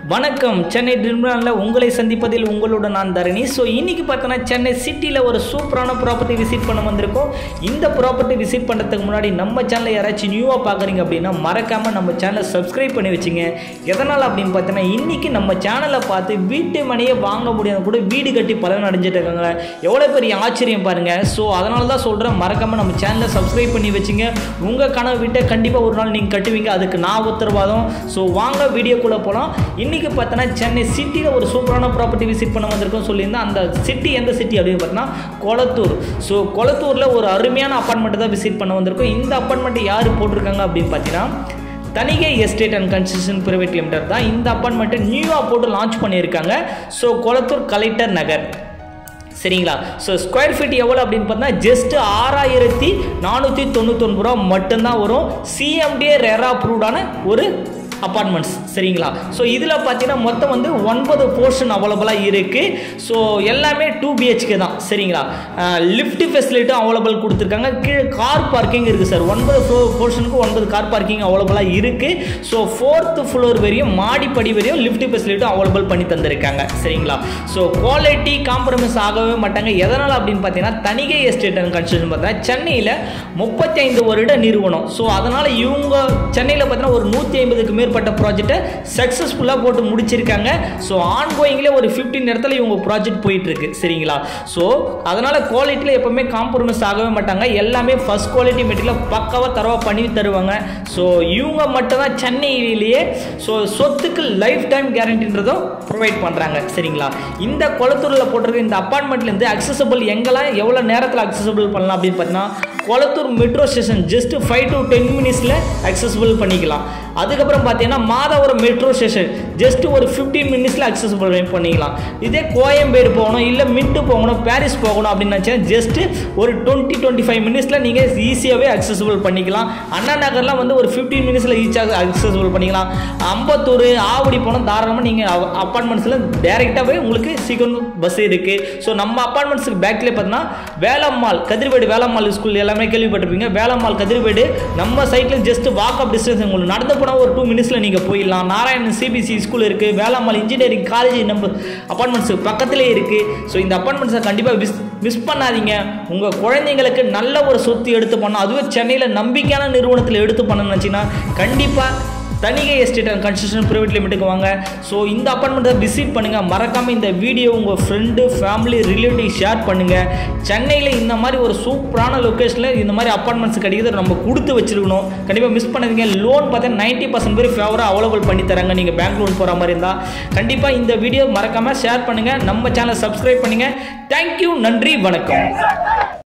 வணக்கம் சென்னை ட்ரிம்லானில் உங்களை சந்திப்பதில் உங்களோட நான் தரணி ஸோ இன்றைக்கி பார்த்தோன்னா சென்னை சிட்டியில் ஒரு சூப்பரான ப்ராப்பர்ட்டி விசிட் பண்ண வந்திருக்கோம் இந்த ப்ராப்பர்ட்டி விசிட் பண்ணுறதுக்கு முன்னாடி நம்ம சேனலை யாராச்சும் நியூவாக பார்க்குறீங்க அப்படின்னா மறக்காமல் நம்ம சேனலை சப்ஸ்கிரைப் பண்ணி வச்சுங்க எதனால் அப்படின்னு பார்த்தோன்னா இன்றைக்கி நம்ம சேனலை பார்த்து வீட்டு மனையை வாங்க முடியாத கூட வீடு கட்டி பலன் அடைஞ்சிட்டு இருக்காங்க எவ்வளோ பெரிய ஆச்சரியம் பாருங்கள் ஸோ அதனால தான் சொல்கிறேன் மறக்காமல் நம்ம சேனலை சப்ஸ்கிரைப் பண்ணி வச்சுங்க உங்கள் கனவு வீட்டை கண்டிப்பாக ஒரு நாள் நீங்கள் கட்டுவீங்க அதுக்கு நான் உத்தரவாதம் ஸோ வாங்க வீடியோக்குள்ளே போகலாம் இன்றைக்கி பார்த்தோன்னா சென்னை சிட்டியில் ஒரு சூப்பரான ப்ராப்பர்ட்டி விசிட் பண்ண வந்திருக்கோம் சொல்லியிருந்தேன் அந்த சிட்டி எந்த சிட்டி அப்படின்னு பார்த்தோன்னா கொளத்தூர் ஸோ கொளத்தூரில் ஒரு அருமையான அப்பார்ட்மெண்ட்டை தான் விசிட் பண்ண வந்திருக்கோம் இந்த அப்பார்ட்மெண்ட் யார் போட்டிருக்காங்க அப்படின்னு பார்த்தீங்கன்னா Thanigai estate and construction private limited தான் இந்த அப்பார்ட்மெண்ட்டை நியூவாக போட்டு லான்ச் பண்ணியிருக்காங்க ஸோ கொளத்தூர் கலெக்டர் நகர் சரிங்களா ஸோ ஸ்கொயர் ஃபீட் எவ்வளோ அப்படின்னு பார்த்தா ஜஸ்ட் ஆறாயிரத்தி நானூற்றி தொண்ணூத்தொன்பது ரூபா மட்டும்தான் வரும் சிஎம்டிஏ ரெரா அப்ரூவ்டான ஒரு அப்பார்ட்மெண்ட்ஸ் சரிங்களா ஸோ இதில் பார்த்தீங்கன்னா மொத்தம் வந்து ஒன்பது போர்ஷன் அவைலபிளாக இருக்குது ஸோ எல்லாமே டூ பிஹெச்கே தான் சரிங்களா லிஃப்ட் ஃபெசிலிட்டும் அவைலபிள் கொடுத்துருக்காங்க கீழே கார் பார்க்கிங் இருக்குது சார் ஒன்பது ஃப்ளோ போர்ஷனுக்கு ஒன்பது கார் பார்க்கிங் அவைலபிளாக இருக்குது ஸோ ஃபோர்த்து ஃப்ளோர் வரையும் மாடிப்படி வரையும் லிஃப்ட் ஃபெசிலிட்டும் அவைலபிள் பண்ணி தந்திருக்காங்க சரிங்களா ஸோ குவாலிட்டி காம்ப்ரமைஸ் ஆகவே மாட்டாங்க எதனால் அப்படின்னு பார்த்தீங்கன்னா தனிகை எஸ்டேட் அண்ட் கன்ஸ்ட்ரக்ஷன் பார்த்தீங்கன்னா சென்னையில் முப்பத்தி ஐந்து வருட நிறுவனம் ஸோ அதனால் இவங்க சென்னையில் பார்த்தீங்கன்னா ஒரு நூற்றி ஐம்பதுக்கு மேற்பட்ட ப்ராஜெக்டை சக்ஸஸ்ஃபுல்லாக போட்டு முடிச்சிருக்காங்க ஸோ ஆன்கோயிங்லேயே ஒரு ஃபிஃப்டீன் இடத்துல இவங்க ப்ராஜெக்ட் போயிட்டுருக்கு சரிங்களா ஸோ அதனால் குவாலிட்டியில் எப்போவுமே காம்ப்ரமைஸ் ஆகவே மாட்டாங்க எல்லாமே ஃபஸ்ட் குவாலிட்டி மெட்டீரியல் பக்காவாக தரவாக பண்ணி தருவாங்க ஸோ இவங்க மட்டும்தான் சென்னையிலேயே ஸோ சொத்துக்கு லைஃப் டைம் கேரண்டின்றதும் ப்ரொவைட் பண்ணுறாங்க சரிங்களா இந்த குளத்தூரில் போட்டிருக்க இந்த அப்பார்ட்மெண்ட்லேருந்து அக்சசபிள் எங்கெல்லாம் எவ்வளோ நேரத்தில் அக்சசபிள் பண்ணலாம் அப்படின்னு பார்த்தீங்கன்னா Kolathur metro station just five to ten மினிட்ஸில் அக்சசபிள் பண்ணிக்கலாம் அதுக்கப்புறம் பார்த்தீங்கன்னா மாதவரம் மெட்ரோ ஸ்டேஷன் ஜஸ்ட் ஒரு ஃபிஃப்டீன் மினிட்ஸில் அக்சசபிள் பண்ணிக்கலாம் இதே கோயம்பேடு போகணும் இல்லை மின்ட்டு போகணும் பாரிஸ் போகணும் அப்படின்னு நினச்சா ஜஸ்ட் ஒரு டுவெண்ட்டி டுவெண்ட்டி ஃபைவ் மினிட்ஸில் நீங்கள் ஈஸியாகவே அக்சசபிள் பண்ணிக்கலாம் அண்ணா நகர்லாம் வந்து ஒரு ஃபிஃப்டீன் மினிட்ஸில் ஈஸியாக அக்சசபிள் பண்ணிக்கலாம் அம்பத்தூர் ஆவடி போனால் தாராளமாக நீங்கள் அப்பார்ட்மெண்ட்ஸில் டேரெக்டாகவே உங்களுக்கு சீக்கிரம் பஸ் இருக்குது ஸோ நம்ம அப்பார்ட்மெண்ட்ஸுக்கு பேக்லேயே பார்த்தீங்கன்னா வேலம்மாள் கதிர்வேடு வேலம்மாள் ஸ்கூல் எல்லாமே கேள்விப்பட்டிருப்பீங்க வேலம்மாள் கதிர்வேடு நம்ம சைட்டில் ஜஸ்ட் வாக் அப் டிஸ்டன்ஸ் உங்களுக்கு நடந்து போனால் ஒரு டூ மினிட்ஸில் நீங்கள் போயிடலாம் நாராயணன் சிபிசி ஸ்கூல் இருக்குது வேளாண்மல் இன்ஜினியரிங் காலேஜ் நம்ம அப்பார்ட்மெண்ட்ஸ் பக்கத்திலே இருக்குது ஸோ இந்த அப்பார்ட்மெண்ட்ஸை கண்டிப்பாக மிஸ் மிஸ் பண்ணாதீங்க உங்கள் குழந்தைங்களுக்கு நல்ல ஒரு சொத்து எடுத்து பண்ணணும் அதுவே சென்னையில் நம்பிக்கையான நிறுவனத்தில் எடுத்து பண்ணணும்னு நினச்சிங்கன்னா கண்டிப்பாக Thanigai estate and construction private லிமிட்டுக்கு வாங்க ஸோ இந்த அப்பார்ட்மெண்ட்டை விசிட் பண்ணுங்கள் மறக்காமல் இந்த வீடியோ உங்கள் ஃப்ரெண்டு ஃபேமிலி ரிலேட்டிவ் ஷேர் பண்ணுங்கள் சென்னையில் இந்த மாதிரி ஒரு சூப்பரான லொக்கேஷனில் இந்த மாதிரி அப்பார்ட்மெண்ட்ஸ் கிடைக்கிறது நம்ம கொடுத்து வச்சிருக்கணும் கண்டிப்பாக மிஸ் பண்ணாதீங்க லோன் பார்த்தா நைன்ட்டி பர்சன்ட் பேர் ஃபேவராக அவைலபிள் பண்ணி தராங்க நீங்கள் பேங்க் லோன் போகிற மாதிரி இருந்தால் கண்டிப்பாக இந்த வீடியோ மறக்காமல் ஷேர் பண்ணுங்கள் நம்ம சேனலை சப்ஸ்கிரைப் பண்ணுங்கள் தேங்க்யூ நன்றி வணக்கம்